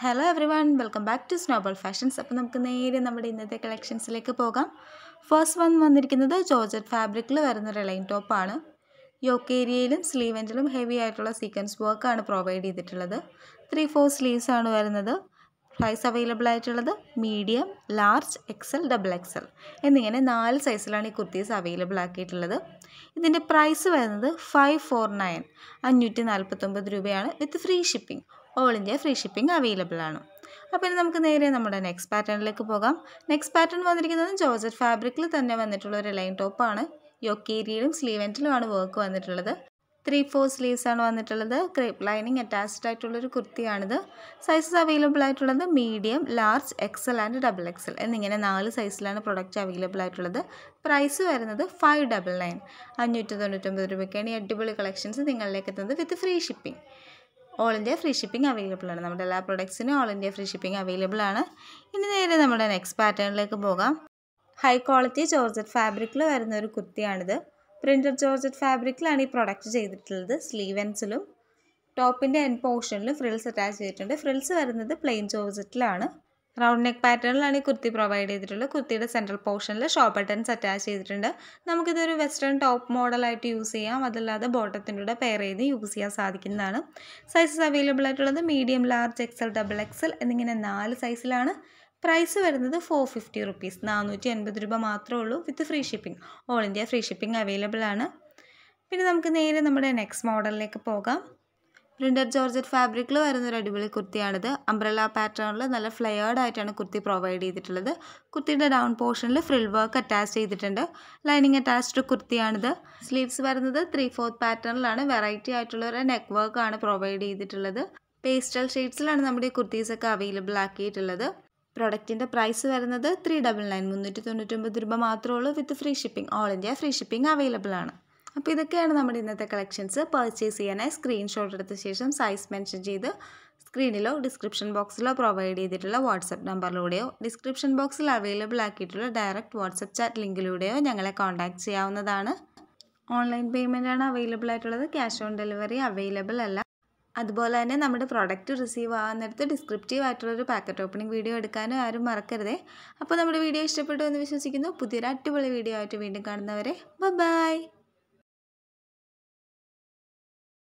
hello everyone welcome back to Snowball Fashions അപ്പോൾ നമുക്ക് നേരെ നമ്മുടെ ഇന്നത്തെ കളക്ഷൻസിലേക്ക് പോകാം ഫസ്റ്റ് വൺ വന്നിരിക്കുന്നത് ജോർജറ്റ് ഫാബ്രിക്കിൽ വരുന്ന ഒരു ലൈൻ ടോപ്പാണ് യോക്ക് ഏരിയയിലും സ്ലീവ് എൻഡിലും ഹെവി ആയിട്ടുള്ള സീക്വൻസ് വർക്കാണ് പ്രൊവൈഡ് ചെയ്തിട്ടുള്ളത് ത്രീ ഫോർ സ്ലീവ്സ് ആണ് വരുന്നത് സൈസ് അവൈലബിൾ ആയിട്ടുള്ളത് medium large XL double XL എന്നിങ്ങനെ നാല് സൈസിലാണ് ഈ കുർത്തീസ് അവൈലബിൾ ആക്കിയിട്ടുള്ളത് ഇതിൻ്റെ പ്രൈസ് വരുന്നത് ഫൈവ് ഫോർ നയൻ അഞ്ഞൂറ്റി നാൽപ്പത്തൊമ്പത് രൂപയാണ് with free shipping all India free shipping available ആണ് അപ്പോൾ ഇനി നമുക്ക് നേരെ നമ്മുടെ നെക്സ്റ്റ് പാറ്റേണിലേക്ക് പോകാം നെക്സ്റ്റ് പാറ്റേൺ വന്നിരിക്കുന്നത് ജോർജറ്റ് ഫാബ്രിക്കിൽ തന്നെ വന്നിട്ടുള്ള ഒരു ലൈൻ ടോപ്പാണ് യോക്ക് ഏരിയയിലും സ്ലീവ് എൻഡിലുമാണ് വർക്ക് വന്നിട്ടുള്ളത് ത്രീ ഫോർ സ്ലീവ്സ് ആണ് വന്നിട്ടുള്ളത് ക്രേപ്പ് ലൈനിങ് അറ്റാച്ച്ഡ് ആയിട്ടുള്ളൊരു കുർത്തിയാണിത് സൈസസ് അവൈലബിൾ ആയിട്ടുള്ളത് medium large XL and double XL എന്നിങ്ങനെ നാല് സൈസിലാണ് പ്രൊഡക്റ്റ് അവൈലബിൾ ആയിട്ടുള്ളത് പ്രൈസ് വരുന്നത് ഫൈവ് ഡബിൾ നയൻ അഞ്ഞൂറ്റി തൊണ്ണൂറ്റൊമ്പത് രൂപയ്ക്കാണ് ഈ അടിപൊളി കളക്ഷൻസ് നിങ്ങളിലേക്ക് എത്തുന്നത് with free shipping all India free shipping available ആണ് നമ്മുടെ എല്ലാ പ്രൊഡക്ട്സിനും all India free shipping available ആണ് ഇനി നേരെ നമ്മുടെ നെക്സ്റ്റ് പാറ്റേണിലേക്ക് പോകാം ഹൈ ക്വാളിറ്റി ജോർജറ്റ് ഫാബ്രിക്കിൽ വരുന്ന ഒരു കുർത്തിയാണിത് പ്രിൻറ്റഡ് ജോർജറ്റ് ഫാബ്രിക്കിലാണ് ഈ പ്രൊഡക്റ്റ് ചെയ്തിട്ടുള്ളത് സ്ലീവ് എൻസിലും ടോപ്പിൻ്റെ എൻ പോർഷനിലും ഫ്രിൽസ് അറ്റാച്ച് ചെയ്തിട്ടുണ്ട് ഫ്രിൽസ് വരുന്നത് പ്ലെയിൻ ജോർജറ്റിലാണ് റൗണ്ട് നെക്ക് പാറ്റേണിലാണ് ഈ കുർത്തി പ്രൊവൈഡ് ചെയ്തിട്ടുള്ളത് കുർത്തിയുടെ സെൻട്രൽ പോർഷനിൽ ഷോപ്പ് ബട്ടൺസ് അറ്റാച്ച് ചെയ്തിട്ടുണ്ട് നമുക്കിതൊരു വെസ്റ്റേൺ ടോപ്പ് മോഡലായിട്ട് യൂസ് ചെയ്യാം അതല്ലാതെ ബോട്ടത്തിൻ്റെ കൂടെ പെയർ ചെയ്ത് യൂസ് ചെയ്യാൻ സാധിക്കുന്നതാണ് സൈസസ് അവൈലബിൾ ആയിട്ടുള്ളത് medium large XL double XL എന്നിങ്ങനെ നാല് സൈസിലാണ് പ്രൈസ് വരുന്നത് ഫോർ ഫിഫ്റ്റി റുപ്പീസ് നാനൂറ്റി എൺപത് രൂപ മാത്രമേ ഉള്ളൂ with free shipping all India free shipping available ആണ് പിന്നെ നമുക്ക് നേരെ നമ്മുടെ നെക്സ്റ്റ് മോഡലിലേക്ക് പോകാം പ്രിൻറ്റഡ് ജോർജറ്റ് ഫാബ്രിക്കിൽ വരുന്ന ഒരു അടിപൊളി കുർത്തിയാണിത് അംബ്രല പാറ്റേണിൽ നല്ല ഫ്ലെയേർഡ് ആയിട്ടാണ് കുർത്തി പ്രൊവൈഡ് ചെയ്തിട്ടുള്ളത് കുർത്തിയുടെ ഡൗൺ പോർഷനിൽ ഫ്രിൽ വർക്ക് അറ്റാച്ച് ചെയ്തിട്ടുണ്ട് ലൈനിങ് അറ്റാച്ച്ഡ് കുർത്തിയാണിത് സ്ലീവ്സ് വരുന്നത് ത്രീ ഫോർത്ത് പാറ്റേണിലാണ് വെറൈറ്റി ആയിട്ടുള്ള ഒരു നെക്ക് വർക്കാണ് പ്രൊവൈഡ് ചെയ്തിട്ടുള്ളത് പേസ്റ്റൽ ഷെയ്ഡ്സിലാണ് നമ്മുടെ ഈ കുർത്തീസൊക്കെ അവൈലബിൾ ആക്കിയിട്ടുള്ളത് പ്രൊഡക്റ്റിൻ്റെ പ്രൈസ് വരുന്നത് ത്രീ ഡബിൾ നയൻ മുന്നൂറ്റി തൊണ്ണൂറ്റൊമ്പത് രൂപ മാത്രമേ ഉള്ളൂ with free shipping all India free shipping available ആണ് അപ്പോൾ ഇതൊക്കെയാണ് നമ്മുടെ ഇന്നത്തെ കളക്ഷൻസ് പർച്ചേസ് ചെയ്യാനായി സ്ക്രീൻഷോട്ട് എടുത്ത ശേഷം സൈസ് മെൻഷൻ ചെയ്ത് സ്ക്രീനിലോ ഡിസ്ക്രിപ്ഷൻ ബോക്സിലോ പ്രൊവൈഡ് ചെയ്തിട്ടുള്ള വാട്സപ്പ് നമ്പറിലൂടെയോ ഡിസ്ക്രിപ്ഷൻ ബോക്സിൽ അവൈലബിൾ ആക്കിയിട്ടുള്ള ഡയറക്റ്റ് വാട്സപ്പ് ചാറ്റ് ലിങ്കിലൂടെയോ ഞങ്ങളെ കോൺടാക്റ്റ് ചെയ്യാവുന്നതാണ് ഓൺലൈൻ പേയ്മെൻ്റ് ആണ് അവൈലബിൾ ആയിട്ടുള്ളത് ക്യാഷ് ഓൺ ഡെലിവറി അവൈലബിൾ അല്ല അതുപോലെ തന്നെ നമ്മുടെ പ്രോഡക്റ്റ് റിസീവ് ആകുന്നിടത്ത് ഡിസ്ക്രിപ്റ്റീവ് ആയിട്ടുള്ളൊരു പാക്കറ്റ് ഓപ്പണിംഗ് വീഡിയോ എടുക്കാനും ആരും മറക്കരുതേ അപ്പോൾ നമ്മുടെ വീഡിയോ ഇഷ്ടപ്പെട്ടു എന്ന് വിശ്വസിക്കുന്നു പുതിയൊരു അടിപൊളി വീഡിയോ ആയിട്ട് വീണ്ടും കാണുന്നവരെ ബൈ